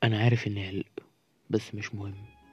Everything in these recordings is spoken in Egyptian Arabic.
أنا عارف إني علق بس مش مهم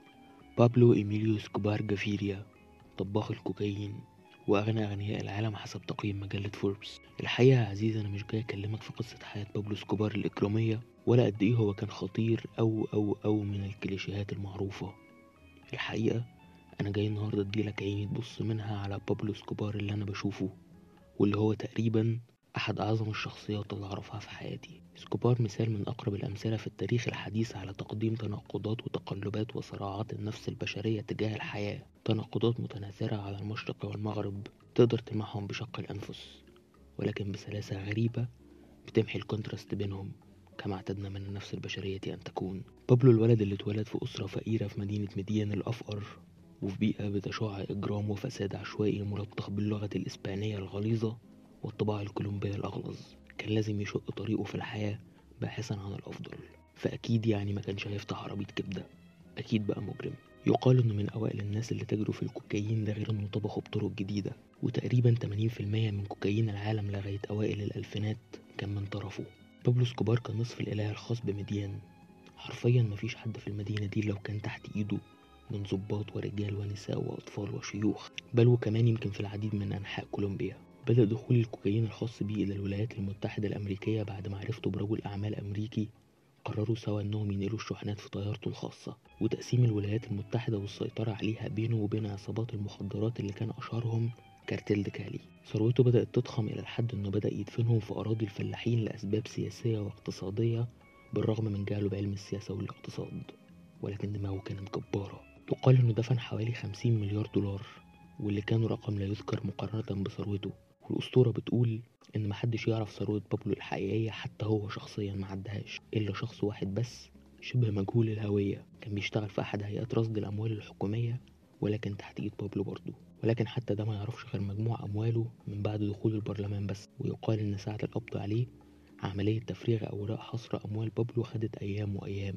بابلو إيميليو سكوبار جافيريا طباخ الكوكايين وأغنى أغنياء العالم حسب تقييم مجلة فوربس الحقيقة يا عزيزي أنا مش جاي أكلمك في قصة حياة بابلو سكوبار الإجرامية ولا قد إيه هو كان خطير أو أو أو من الكليشيهات المعروفة الحقيقة أنا جاي النهاردة أديلك عيني تبص منها على بابلو سكوبار اللي أنا بشوفه واللي هو تقريبا أحد أعظم الشخصيات اللي أعرفها في حياتي سكوبار مثال من أقرب الأمثلة في التاريخ الحديث على تقديم تناقضات وتقلبات وصراعات النفس البشرية تجاه الحياة تناقضات متناثرة على المشرق والمغرب تقدر تلمحهم بشق الأنفس ولكن بسلاسة غريبة بتمحي الكونتراست بينهم كما اعتدنا من النفس البشرية أن تكون بابلو الولد اللي اتولد في أسرة فقيرة في مدينة مديان الأفقر وفي بيئة بتشع إجرام وفساد عشوائي ملطخ باللغة الإسبانية الغليظة والطباع الكولومبية الأغلظ كان لازم يشق طريقه في الحياة باحثا عن الأفضل فأكيد يعني ما كانش هيفتح عربية كبدة أكيد بقى مجرم يقال إنه من أوائل الناس اللي تاجروا في الكوكايين ده غير إنه طبخه بطرق جديدة وتقريبا 80% من كوكايين العالم لغاية أوائل الألفينات كان من طرفه بابلو سكوبار كان نصف الإله الخاص بمديان حرفيا مفيش حد في المدينة دي لو كان تحت إيده من ضباط ورجال ونساء وأطفال وشيوخ بل وكمان يمكن في العديد من أنحاء كولومبيا بدأ دخول الكوكايين الخاص بيه إلى الولايات المتحدة الأمريكية بعد ما عرفته برجل أعمال أمريكي قرروا سوا إنهم ينقلوا الشحنات في طيارته الخاصة وتقسيم الولايات المتحدة والسيطرة عليها بينه وبين عصابات المخدرات اللي كان أشهرهم كارتيل دكالي ثروته بدأت تضخم إلى الحد إنه بدأ يدفنهم في أراضي الفلاحين لأسباب سياسية واقتصادية بالرغم من جهله بعلم السياسة والاقتصاد ولكن دماغه كانت جبارة يقال إنه دفن حوالي 50 مليار دولار واللي كان رقم لا يذكر مقارنة بثروته والأسطورة بتقول إن محدش يعرف ثروة بابلو الحقيقية حتى هو شخصيا ما عدهاش إلا شخص واحد بس شبه مجهول الهوية كان بيشتغل في أحد هيئات رصد الأموال الحكومية ولكن تحت إيد بابلو برضه ولكن حتى ده ما يعرفش غير مجموع أمواله من بعد دخول البرلمان بس ويقال إن ساعة القبض عليه عملية تفريغ أوراق حصر أموال بابلو خدت أيام وأيام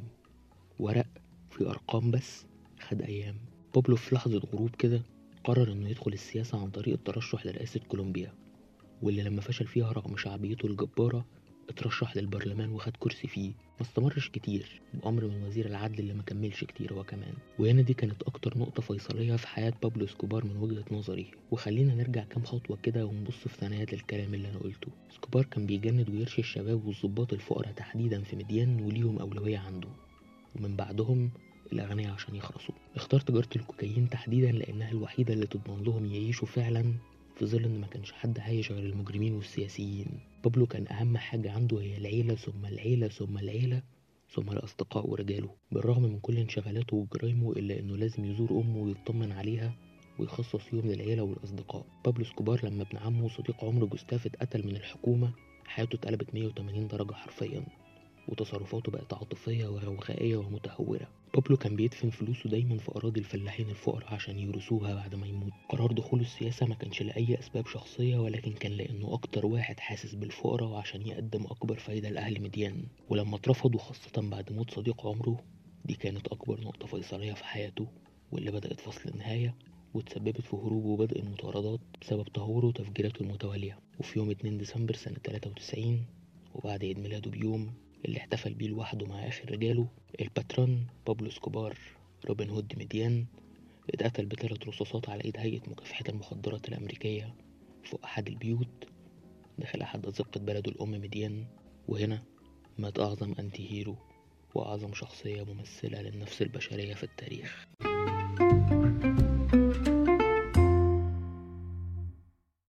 ورق في أرقام بس خد أيام بابلو في لحظة غروب كده قرر إنه يدخل السياسة عن طريق الترشح لرئاسة كولومبيا واللي لما فشل فيها رغم شعبيته الجبارة اترشح للبرلمان وخد كرسي فيه ما استمرش كتير بأمر من وزير العدل اللي ما كملش كتير هو كمان وهنا دي كانت أكتر نقطة فيصلية في حياة بابلو اسكوبار من وجهة نظري وخلينا نرجع كام خطوة كده ونبص في ثنايات الكلام اللي أنا قلته اسكوبار كان بيجند ويرشي الشباب والظباط الفقراء تحديدا في مديان وليهم أولوية عنده ومن بعدهم الأغنياء عشان يخلصوا اختار تجارة الكوكايين تحديدا لأنها الوحيدة اللي تضمن لهم يعيشوا فعلا في ظل إن ما كانش حد عايش غير المجرمين والسياسيين بابلو كان أهم حاجة عنده هي العيلة ثم العيلة ثم العيلة ثم الأصدقاء ورجاله بالرغم من كل انشغالاته وجرايمه إلا إنه لازم يزور أمه ويطمن عليها ويخصص يوم للعيلة والأصدقاء بابلو سكوبار لما ابن عمه وصديق عمره جوستاف اتقتل من الحكومة حياته اتقلبت 180 درجة حرفيا وتصرفاته بقت عاطفية وغوغائية ومتهورة بابلو كان بيدفن فلوسه دايما في أراضي الفلاحين الفقراء عشان يورثوها بعد ما يموت قرار دخوله السياسة ما كانش لأي أسباب شخصية ولكن كان لأنه أكتر واحد حاسس بالفقراء وعشان يقدم أكبر فايدة لأهل مديان ولما اترفض وخاصة بعد موت صديق عمره دي كانت أكبر نقطة فيصلية في حياته واللي بدأت فصل النهاية وتسببت في هروبه وبدء المطاردات بسبب تهوره وتفجيراته المتوالية وفي يوم 2 ديسمبر سنة 93 وبعد عيد ميلاده بيوم اللي احتفل بيه لوحده مع آخر رجاله الباترون بابلو سكوبار روبن هود ميديان اتقتل بثلاث رصاصات على ايد هيئة مكافحة المخدرات الأمريكية فوق أحد البيوت داخل أحد أزقة بلده الأم ميديان وهنا مات أعظم أنتي هيرو وأعظم شخصية ممثلة للنفس البشرية في التاريخ